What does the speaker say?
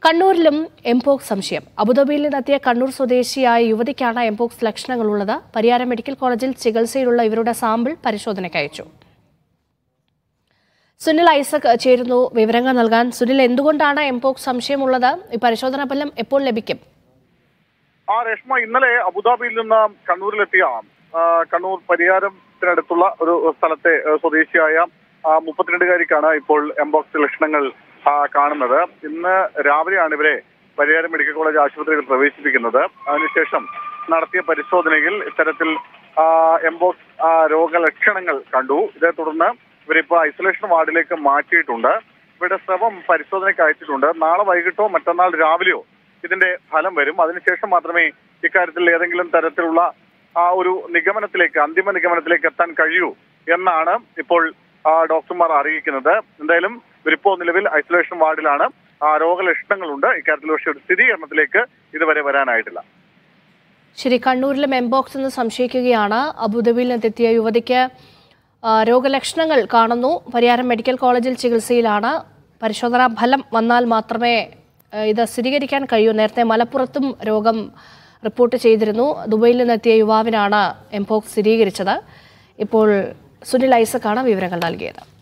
കണ്ണൂരിലും എംപോക്സ് സംശയം അബുദാബിയിൽ നിന്നെത്തിയ കണ്ണൂർ സ്വദേശിയായ യുവതിക്കാണ് എംപോക്സ് ലക്ഷണങ്ങളുള്ളത് പരിയാരം മെഡിക്കൽ കോളേജിൽ ചികിത്സയിലുള്ള ഇവരുടെ സാമ്പിൾ പരിശോധനയ്ക്ക് അയച്ചു സുനിൽ ഐസക് ചേരുന്നു വിവരങ്ങൾ നൽകാൻ സുനിൽ എന്തുകൊണ്ടാണ് എംപോക്സ് സംശയമുള്ളത് ഈ പരിശോധനാ ഫലം എപ്പോൾ ലഭിക്കും ആ രേഷ്മ ഇന്നലെ അബുദാബിയിൽ നിന്ന് കണ്ണൂരിലെത്തിയ ആ, കണ്ണൂർ പരിയാരത്തിനടുത്തുള്ള ഒരു സ്ഥലത്തെ ആ, സ്വദേശിയായ ആ, മുപ്പത്തിരണ്ടുകാരിക്കാണ് ഇപ്പോൾ എംബോക്സ് ലക്ഷണങ്ങൾ ആ, കാണുന്നത് ഇന്ന് രാവിലെയാണ് ഇവരെ പരിയാരം മെഡിക്കൽ കോളേജ് ആശുപത്രിയിൽ പ്രവേശിപ്പിക്കുന്നത് അതിനുശേഷം നടത്തിയ പരിശോധനയിൽ ഇത്തരത്തിൽ ആ, എംബോക്സ് ആ, രോഗലക്ഷണങ്ങൾ കണ്ടു ഇതേ തുടർന്ന് ഇവരിപ്പോ ഐസൊലേഷൻ വാർഡിലേക്ക് മാറ്റിയിട്ടുണ്ട് ഇവരുടെ സ്രവം പരിശോധനയ്ക്ക് അയച്ചിട്ടുണ്ട് നാളെ വൈകിട്ടോ മറ്റന്നാൾ രാവിലെയോ ഇതിന്റെ ഫലം വരും അതിനുശേഷം മാത്രമേ ഇക്കാര്യത്തിൽ ഏതെങ്കിലും തരത്തിലുള്ള ആ ഒരു നിഗമനത്തിലേക്ക് അന്തിമ നിഗമനത്തിലേക്ക് എത്താൻ കഴിയൂ എന്നാണ് ഇപ്പോൾ ആ, ഡോക്ടർമാർ അറിയിക്കുന്നത് എന്തായാലും ഇവരിപ്പോ നിലവിൽ ഐസൊലേഷൻ വാർഡിലാണ് ആ, രോഗലക്ഷണങ്ങളുണ്ട് ഇക്കാര്യത്തിൽ പക്ഷേ ഒരു സ്ഥിരീകരണത്തിലേക്ക് ഇതുവരെ വരാനായിട്ടില്ല ശരി കണ്ണൂരിലും എംപോക്സ് എന്ന് സംശയിക്കുകയാണ് അബുദാബിയിൽ നിന്നെത്തിയ യുവതിക്ക് ആ, രോഗലക്ഷണങ്ങൾ കാണുന്നു പരിയാരം മെഡിക്കൽ കോളേജിൽ ചികിത്സയിലാണ് പരിശോധനാ ഫലം വന്നാൽ മാത്രമേ ആ, ഇത് സ്ഥിരീകരിക്കാൻ കഴിയൂ നേരത്തെ മലപ്പുറത്തും രോഗം റിപ്പോർട്ട് ചെയ്തിരുന്നു ദുബൈയിൽ നിന്നെത്തിയ യുവാവിനാണ് എംപോക്സ് സ്ഥിരീകരിച്ചത് ഇപ്പോൾ സുനിൽ ഐസക്കാണ് വിവരങ്ങൾ നൽകിയത്